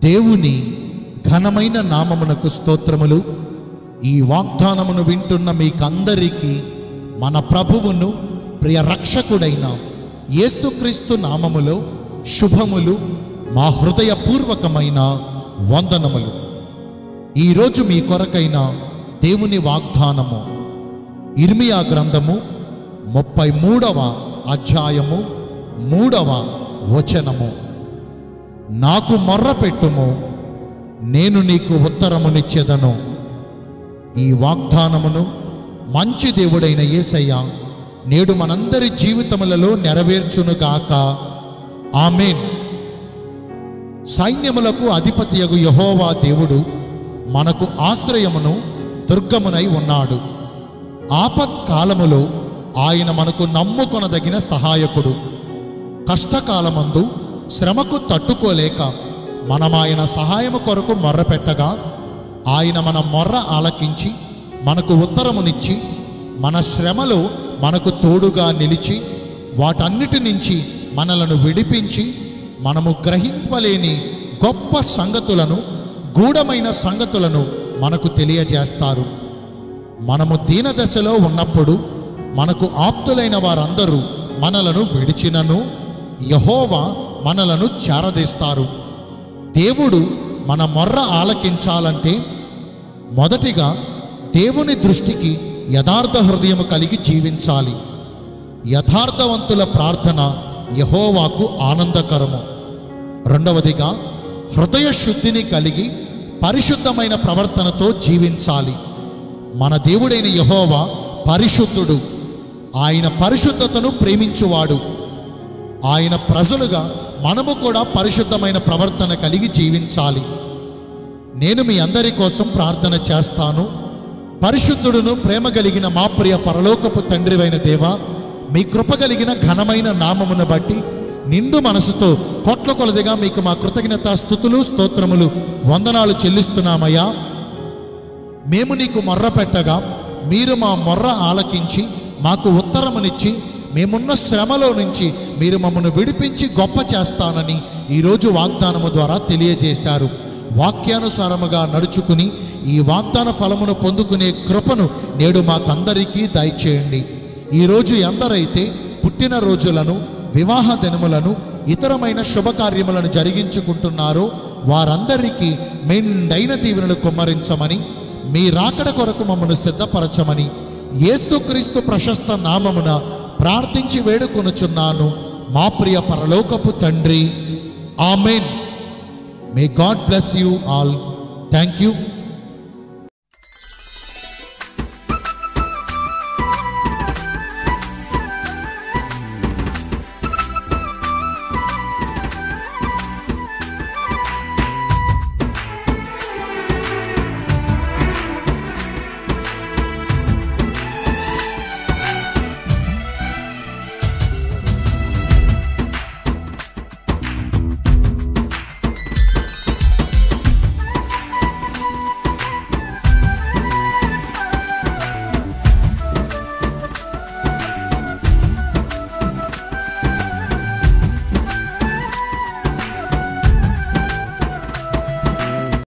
దేవుని ఘనమైన నామమునకు స్తోత్రములు ఈ వాగ్దానమును వింటున్న మీకందరికీ మన ప్రభువును ప్రియ రక్షకుడైన యేసుక్రీస్తు నామములో శుభములు మా హృదయపూర్వకమైన వందనములు ఈరోజు మీ కొరకైన దేవుని వాగ్దానము ఇర్మియా గ్రంథము ముప్పై మూడవ అధ్యాయము మూడవ వచనము నాకు మొర్ర పెట్టుము నేను నీకు ఉత్తరమునిచ్చేదను ఈ వాగ్దానమును మంచి దేవుడైన యేసయ్య నేడు మనందరి జీవితములలో నెరవేర్చునుగాక ఆమెన్ సైన్యములకు అధిపతియగు యహోవా దేవుడు మనకు ఆశ్రయమును దుర్గమునై ఉన్నాడు ఆపత్కాలములో ఆయన మనకు నమ్ముకొనదగిన సహాయకుడు కష్టకాలమందు శ్రమకు తట్టుకోలేక మనం ఆయన సహాయము కొరకు మొర్రపెట్టగా ఆయన మన మొర్ర ఆలకించి మనకు ఉత్తరమునిచ్చి మన శ్రమలో మనకు తోడుగా నిలిచి వాటన్నిటి నుంచి మనలను విడిపించి మనము గ్రహింపలేని గొప్ప సంగతులను గూఢమైన సంగతులను మనకు తెలియజేస్తారు మనము దీనదశలో ఉన్నప్పుడు మనకు ఆప్తులైన వారందరూ మనలను విడిచినను యహోవా మనలను చేరదీస్తారు దేవుడు మన మొర్ర ఆలకించాలంటే మొదటిగా దేవుని దృష్టికి యథార్థ హృదయము కలిగి జీవించాలి యథార్థవంతుల ప్రార్థన యహోవాకు ఆనందకరము రెండవదిగా హృదయ శుద్ధిని కలిగి పరిశుద్ధమైన ప్రవర్తనతో జీవించాలి మన దేవుడైన యహోవా పరిశుద్ధుడు ఆయన పరిశుద్ధతను ప్రేమించువాడు ఆయన ప్రజలుగా మనము కూడా పరిశుద్ధమైన ప్రవర్తన కలిగి జీవించాలి నేను మీ అందరి కోసం ప్రార్థన చేస్తాను పరిశుద్ధుడును ప్రేమ కలిగిన మా ప్రియ పరలోకపు తండ్రివైన దేవ మీ కృప కలిగిన ఘనమైన నామమును బట్టి నిండు మనసుతో కొట్ల కొలదిగా మీకు మా కృతజ్ఞత స్థుతులు స్తోత్రములు వందనాలు చెల్లిస్తున్నామయ్యా మేము నీకు మొర్ర పెట్టగా మీరు మా మొర్ర ఆలకించి మాకు ఉత్తరమునిచ్చి మేమున్న శ్రమలో నుంచి మీరు మమ్మల్ని విడిపించి గొప్ప చేస్తానని ఈరోజు వాగ్దానము ద్వారా తెలియజేశారు వాక్యానుసారముగా నడుచుకుని ఈ వాగ్దాన ఫలమును పొందుకునే కృపను నేడు మాకందరికీ దయచేయండి ఈరోజు ఎందరైతే పుట్టిన రోజులను వివాహ దినములను ఇతరమైన శుభకార్యములను జరిగించుకుంటున్నారో వారందరికీ మెండైన దీవెనలు కుమ్మరించమని మీ రాకడ కొరకు మమ్మను సిద్ధపరచమని యేసుక్రీస్తు ప్రశస్త నామమున ప్రార్థించి వేడుకొనుచున్నాను మా ప్రియ పరలోకపు తండ్రి amen may God bless you all thank you